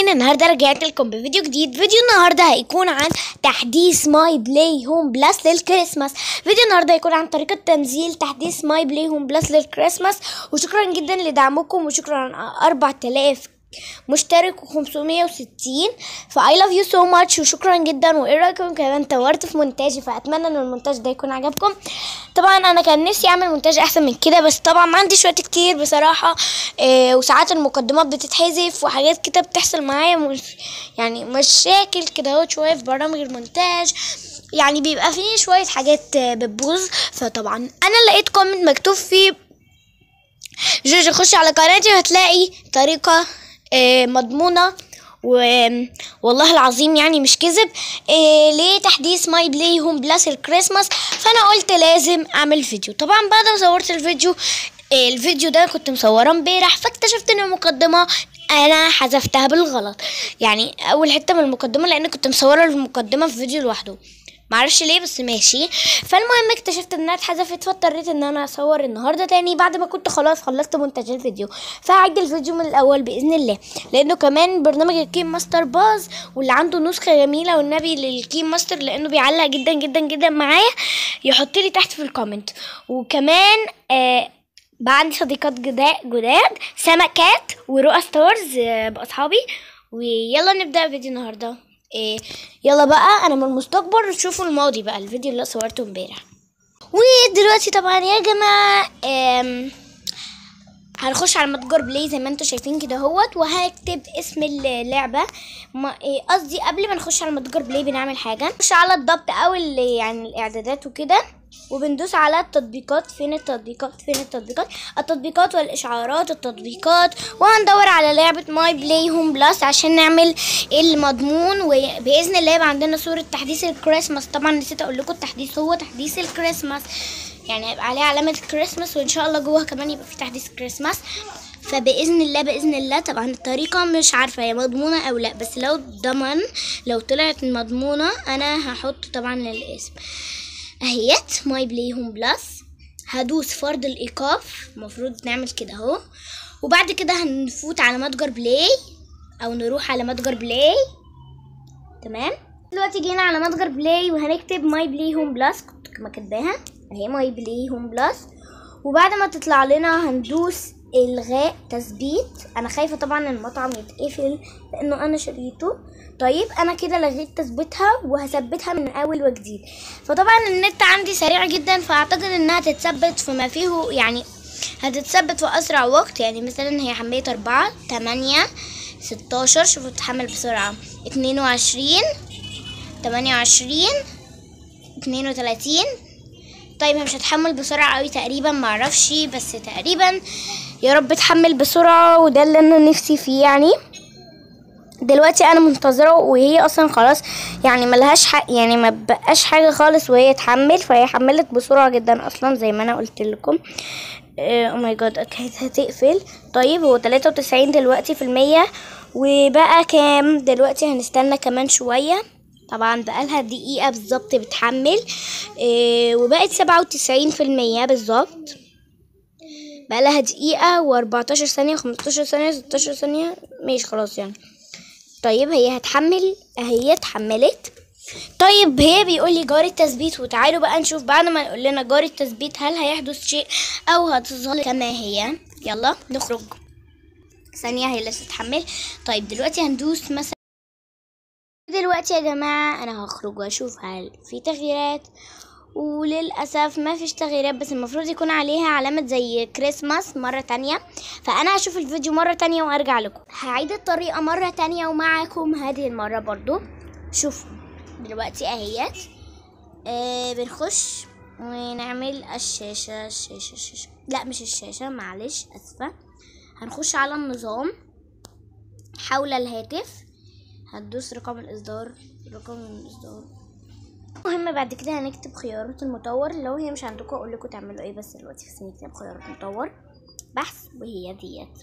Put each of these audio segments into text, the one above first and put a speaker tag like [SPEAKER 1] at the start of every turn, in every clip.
[SPEAKER 1] عاملين النهارده رجعت لكم بفيديو جديد فيديو النهارده هيكون عن تحديث ماي بلاي هوم بلس للكريسماس فيديو النهارده هيكون عن طريقه تنزيل تحديث ماي بلاي هوم بلس للكريسماس وشكرا جدا لدعمكم وشكرا 4000 مشترك و560 فا I love you so much وشكرا جدا وايه رايكم كمان طورت في مونتاجي فاتمنى ان المونتاج ده يكون عجبكم طبعا انا كان نفسي اعمل مونتاج احسن من كده بس طبعا ما عنديش وقت كتير بصراحه إيه وساعات المقدمات بتتحذف وحاجات كده بتحصل معايا مش يعني مشاكل كده اهو شويه في برامج المونتاج يعني بيبقى فيه شويه حاجات آه، بتبوظ فطبعا انا لقيت كومنت مكتوب فيه جوجو خش على قناتي وهتلاقي طريقة آه، مضمونة و... والله العظيم يعني مش كذب إيه لتحديث ماي بلاي هوم بلس الكريسماس فانا قلت لازم اعمل فيديو طبعا بعد ما صورت الفيديو إيه الفيديو ده كنت مصوره امبارح فاكتشفت ان المقدمه انا حذفتها بالغلط يعني اول حته من المقدمه لان كنت مصوره المقدمه في فيديو لوحده معرفش ليه بس ماشي فالمهم اكتشفت انها اتحذفت فاضطريت ان انا اصور النهارده تاني بعد ما كنت خلاص خلصت مونتاج الفيديو فهعيد الفيديو من الاول باذن الله لانه كمان برنامج الكيم ماستر باظ واللي عنده نسخه جميله والنبي للكيم ماستر لانه بيعلق جدا جدا جدا معايا يحط لي تحت في الكومنت وكمان آه بقى عندي صديقات جداد جداد سمكات ورؤى ستارز آه، باصحابي ويلا نبدا فيديو النهارده إيه يلا بقى انا من المستقبل شوفوا الماضي بقى الفيديو اللي صورته امبارح ودلوقتي طبعا يا جماعه آم، هنخش على متجر بلاي زي ما انتم شايفين كده اهوت وهكتب اسم اللعبه ما- إيه، قصدي قبل ما نخش على متجر بلاي بنعمل حاجه نخش على الضبط او ال- يعني الاعدادات وكده وبندوس على التطبيقات فين التطبيقات فين التطبيقات التطبيقات والاشعارات التطبيقات وهندور على لعبه ماي بلاي هوم بلس عشان نعمل المضمون وباذن الله يبقى عندنا صوره تحديث الكريسماس طبعا نسيت اقول لكم التحديث هو تحديث الكريسماس يعني هيبقى عليه علامة الكريسماس وإن شاء الله جوه كمان يبقى في تحديث الكريسماس فبإذن الله بإذن الله طبعا الطريقة مش عارفة هي مضمونة أو لأ بس لو ضمن لو طلعت مضمونة أنا هحط طبعا الاسم أهيت ماي بلاي هوم بلس هدوس فرض الإيقاف المفروض نعمل كده أهو وبعد كده هنفوت على متجر بلاي أو نروح على متجر بلاي تمام دلوقتي جينا على متجر بلاي وهنكتب ماي بلاي هوم بلس كنت ما كاتباها اهي ماي بلاي هوم بلس وبعد ما تطلع لنا هندوس الغاء تثبيت انا خايفه طبعا المطعم يتقفل لانه انا شريته طيب انا كده لغيت تثبيتها وهثبتها من اول وجديد فطبعا النت عندي سريع جدا فاعتقد انها تتثبت فيما فيه يعني هتتثبت في اسرع وقت يعني مثلا هي حميت أربعة تمانية ستاشر شوفوا تتحمل بسرعة اتنين وعشرين تمانية وعشرين اتنين وتلاتين طيب هي مش هتحمل بسرعة قوي تقريبا معرفش بس تقريبا يا رب تحمل بسرعة وده اللي انا نفسي فيه يعني دلوقتي انا منتظرة وهي اصلا خلاص يعني ملهاش حق يعني ما بقاش حاجة خالص وهي تحمل فهي حملت بسرعة جدا اصلا زي ما انا قلت لكم او ماي جاد كانت هتقفل طيب هو 93 دلوقتي في المية وبقى كام دلوقتي هنستنى كمان شوية طبعا بقالها دقيقة بالظبط بتحمل إيه وبقت سبعة وتسعين في المية بالظبط بقالها دقيقة وأربعتاشر ثانية وخمستاشر ثانية ستاشر ثانية ماشي خلاص يعني طيب هي هتحمل اهي اتحملت طيب هي بيقول لي جاري التثبيت وتعالوا بقى نشوف بعد ما يقول لنا جاري التثبيت هل هيحدث شيء او هتظل كما هي يلا نخرج ثانية هي لسه تحمل طيب دلوقتي هندوس مثلا دلوقتي يا جماعة أنا هخرج وأشوف هل في تغييرات وللأسف ما فيش تغييرات بس المفروض يكون عليها علامة زي كريسماس مرة تانية فأنا هشوف الفيديو مرة تانية وأرجع لكم هعيد الطريقة مرة تانية ومعاكم هذه المرة برضو شوفوا دلوقتي أهيت آه بنخش ونعمل الشاشة الشاشة الشاشة لا مش الشاشة معلش أسفة هنخش على النظام حول الهاتف هتدوس رقم الإصدار رقم الإصدار المهم بعد كده هنكتب خيارات المطور لو هي مش عندكم اقول لكم تعملوا ايه بس دلوقتي بس نكتب خيارات المطور بحث وهي ديت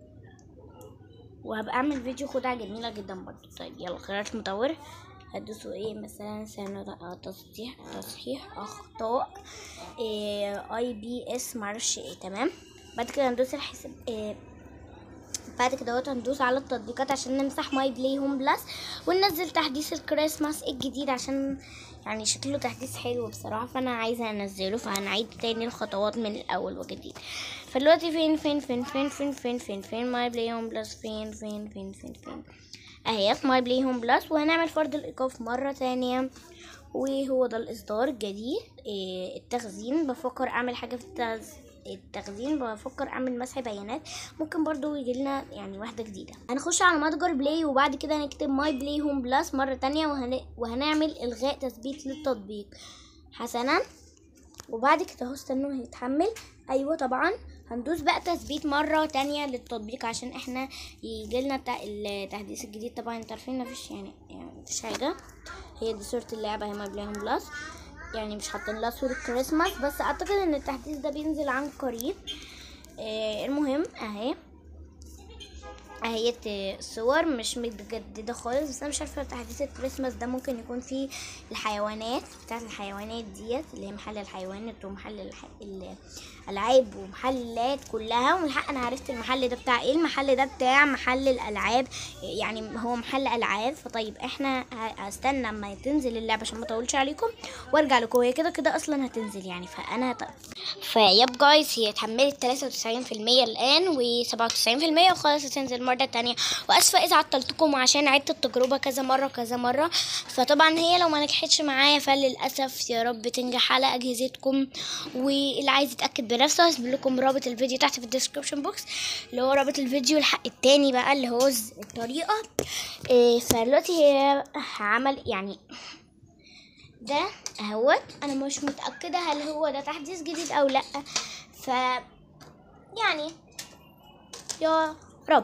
[SPEAKER 1] وهبقى اعمل فيديو خدعة جميلة جدا برضو طيب يلا خيارات المطور هتدوسوا ايه مثلا سنة تصحيح تصحيح اخطاء اي بي اس معرفش ايه تمام بعد كده هندوس الحساب إيه بعد كده اهوت هندوس على التطبيقات عشان نمسح ماي بلاي هوم بلس وننزل تحديث الكريسماس الجديد عشان يعني شكله تحديث حلو بصراحة فأنا عايزة أنزله فهنعيد تاني الخطوات من الأول وجديد فدلوقتي فين فين فين فين فين فين فين فين ماي بلاي هوم بلس فين فين فين فين فين أهي في ماي بلاي هوم بلس وهنعمل فرض الإيقاف مرة تانية وهو ده الإصدار الجديد إيه التخزين بفكر أعمل حاجة في التخزين التخزين بفكر اعمل مسح بيانات ممكن برضو يجي لنا يعني واحده جديده هنخش على متجر بلاي وبعد كده هنكتب ماي بلاي هوم بلس مره تانية وهن... وهنعمل الغاء تثبيت للتطبيق حسنا وبعد كده اهو استنوا يتحمل ايوه طبعا هندوس بقى تثبيت مرة تانية للتطبيق عشان احنا يجيلنا الت- التحديث الجديد طبعا انتوا عارفين مفيش يعني يعني مفيش حاجة هي دي صورة اللعبة هي ماي بلاي هوم بلس يعني مش حاطين لها صورة كريسماس بس اعتقد ان التحديث ده بينزل عن قريب آه المهم اهي اهيت صور مش متجددة خالص بس انا مش عارفة تحديث الكريسماس ده ممكن يكون فيه الحيوانات بتاعت الحيوانات ديت اللي هي محل الحيوانات ومحل الح... الالعاب ومحلات كلها والحق انا عرفت المحل ده بتاع ايه المحل ده بتاع محل الالعاب يعني هو محل العاب فطيب احنا ه- هستنى اما تنزل اللعبه عشان ما اطولش عليكم وارجع لكم هي كده كده اصلا هتنزل يعني فانا هت... فيب جايز هي اتحملت 93% الان و97% وخلاص هتنزل مره تانية واسفه اذا عطلتكم عشان عدت التجربه كذا مره كذا مره فطبعا هي لو ما نجحتش معايا فللاسف يا رب تنجح على اجهزتكم واللي عايز يتاكد بنفسه هسيب لكم رابط الفيديو تحت في الديسكربشن بوكس اللي هو رابط الفيديو الحق التاني بقى اللي هو ز- الطريقه إيه فدلوقتي هي عمل يعني ده اهوت انا مش متاكده هل هو ده تحديث جديد او لا ف يعني يا رب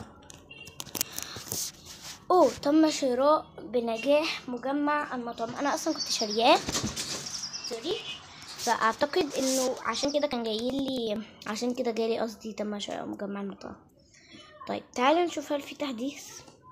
[SPEAKER 1] اوه تم شراء بنجاح مجمع المطعم انا اصلا كنت شارياه سوري فاعتقد انه عشان كده كان جاي لي عشان كده جالي قصدي تم شراء مجمع المطاعم طيب تعالوا نشوف هل في تحديث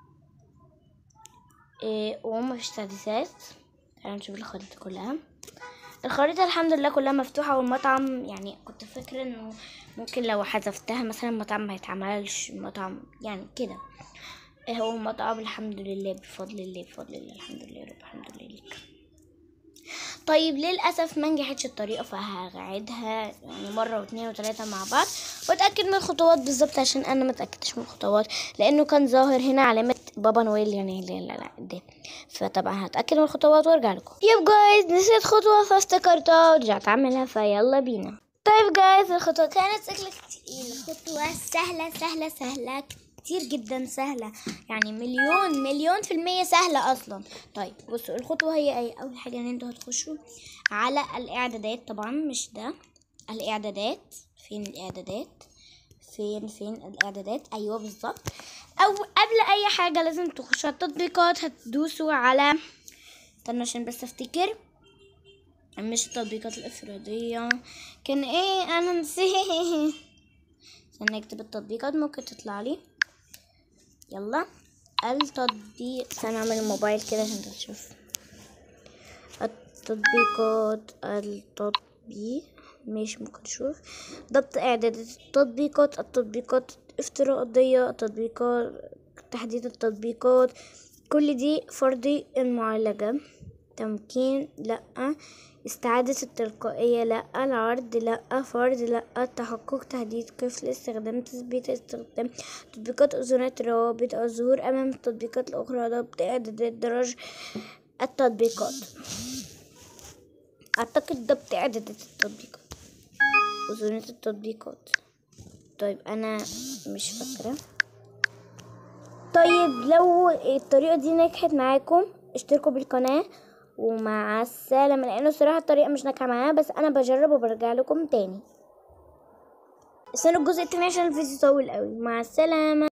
[SPEAKER 1] إيه وما فيش تحديثات تعالوا نشوف الخريطة كلها الخريطة الحمد لله كلها مفتوحة والمطعم يعني كنت فاكرة انه ممكن لو حذفتها مثلا المطعم ما يتعملش مطعم يعني كده إيه هو مطعم الحمد لله بفضل الله بفضل الله الحمد لله يا رب الحمد لله ليك طيب للأسف ما نجحتش الطريقة فهعيدها يعني مرة واثنين وثلاثة مع بعض واتأكد من الخطوات بالظبط عشان أنا ما اتأكدتش من الخطوات لأنه كان ظاهر هنا علامة بابا نويل يعني لا لا لا ده فطبعا هتأكد من الخطوات وارجع لكم يب جايز نسيت خطوة فافتكرتها ورجعت أعملها فيلا بينا طيب جايز الخطوة كانت شكلها كتير الخطوة سهلة سهلة سهلة كتير جدا سهلة يعني مليون مليون في المية سهلة أصلا طيب بصوا الخطوة هي أي أول حاجة إن انتوا هتخشوا على الإعدادات طبعا مش ده الإعدادات فين الإعدادات فين فين الإعدادات أيوة بالظبط أو قبل أي حاجة لازم تخشوا على التطبيقات هتدوسوا على استنى عشان بس أفتكر مش التطبيقات الإفرادية كان إيه أنا نسيت استنى اكتب التطبيقات ممكن تطلع لي يلا التطبيق استنى اعمل الموبايل كده عشان تشوف التطبيقات التطبيق مش ممكن نشوف ضبط اعدادات التطبيقات التطبيقات افتراضية التطبيقات تحديد التطبيقات كل دي فردي المعالجة تمكين لأ استعادة التلقائية لأ العرض لأ فرد لأ تحقق تحديد قفل استخدام تثبيت استخدام تطبيقات أذونات روابط الظهور أمام التطبيقات الأخرى ضبط إعدادات درج التطبيقات أعتقد ضبط إعدادات التطبيقات أذونات التطبيقات طيب أنا مش فاكرة طيب لو الطريقة دي نجحت معاكم اشتركوا بالقناة ومع السلامة لأنه الصراحة الطريقة مش ناجحة معايا بس أنا بجرب وبرجع لكم تاني استنوا الجزء التاني عشان الفيديو طويل قوي مع السلامة